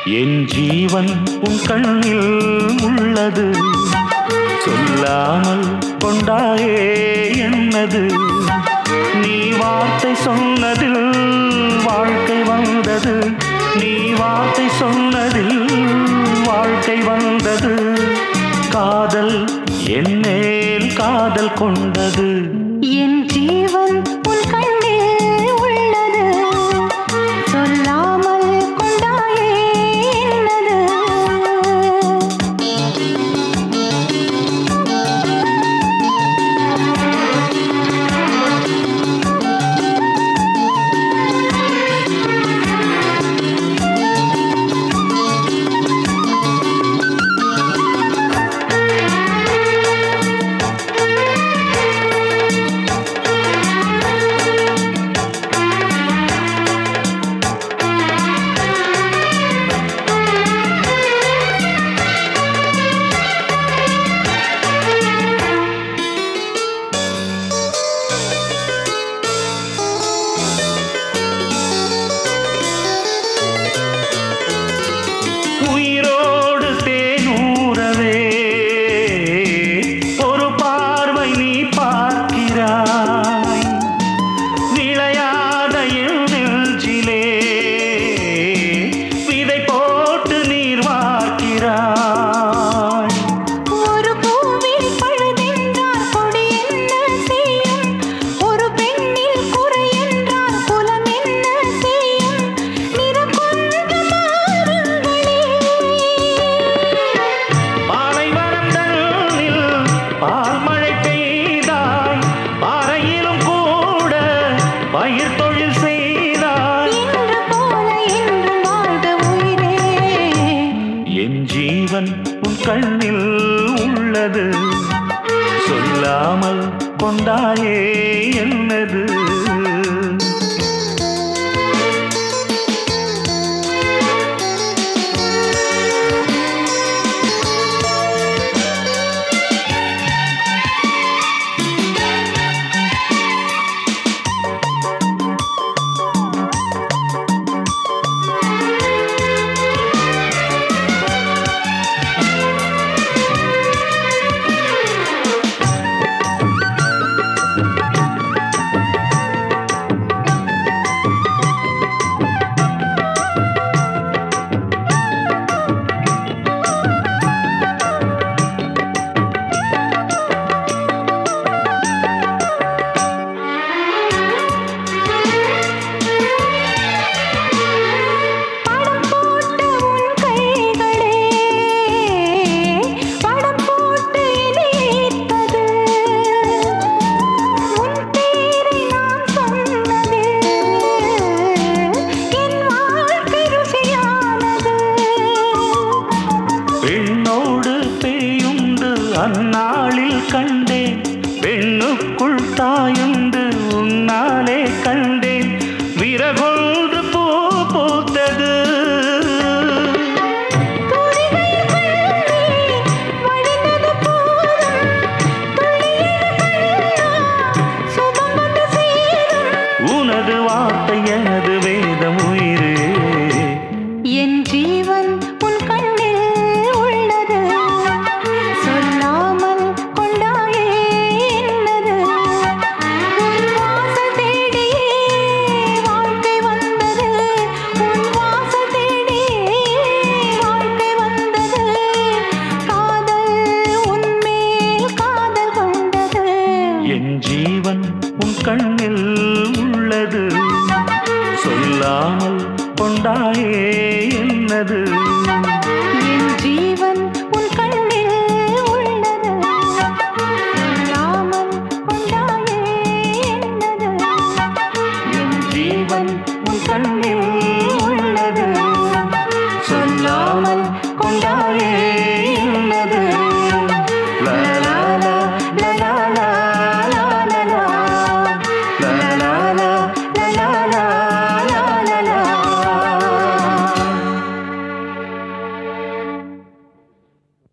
என் ஜீவன் உன் கண்ணில் உள்ளது சொல்லாமல் கொண்டாயே என்னது நீ வார்த்தை சொன்னதில் வாழ்க்கை வந்தது நீ வார்த்தை சொன்னதில் வாழ்க்கை வந்தது காதல் என் மேல் காதல் கொண்டது என் ஜீவன் உன் கண்ணில் உள்ளது சொல்லாமல் கொண்டாயே என்னது உயிரோடு தேனூரவே ஒரு பார்வை நீ பார்க்கிறாய் விளையாத என் நெஞ்சிலே விதை போட்டு நீர் வார்க்கிறாய் ஒரு பூவில் பழுதென்றால் கொடி என்ன செய்யும் ஒரு பெண்ணில் குறை என்றால் குலம் என்ன செய்யும் நிறம் கொண்டு மாறுங்களே பாலைவனம் தன்னில் பால் மழை பெய்தாய் பாறையிலும் கூட பயிர் தொழில் செய்தாய் இன்று போல என்றும் வாழ்க உயிரே என் ஜீவன் உன் கண்ணில் உள்ளது சொல்லாமல் கொண்டாயே என்னது படம் போட்ட உன் கைகளே படம் போட்டு இணைத்தது உன் பேரை நான் சொன்னது என் வாழ்க்கை ருசியானது பெண்ணோடு பேயுண்டு அந்நாளில் கண்டேன் பெண்ணுக்குள் தாயுண்டு உன்னாலே கண்டேன் விரகொன்று பூ பூத்தது துளிகள் கண்ணீர் வழிந்தது போதும் துளியது கண்ணா சுகம் வந்து சேரும் உனது வார்த்தை எனது வேதம் உயிரே என் ஜீவன் உன் கண்ணில் உள்ளது சொல்லாமல் கொண்டாயே என்னது உன் வாசல் தேடியே வாழ்க்கை வந்தது உன் வாசல் தேடியே வாழ்க்கை வந்தது காதல் உன்மேல் காதல் கொண்டது என் ஜீவன் உன் கண்ணில் உள்ளது சொல்லாமல் கொண்டாயே என்னது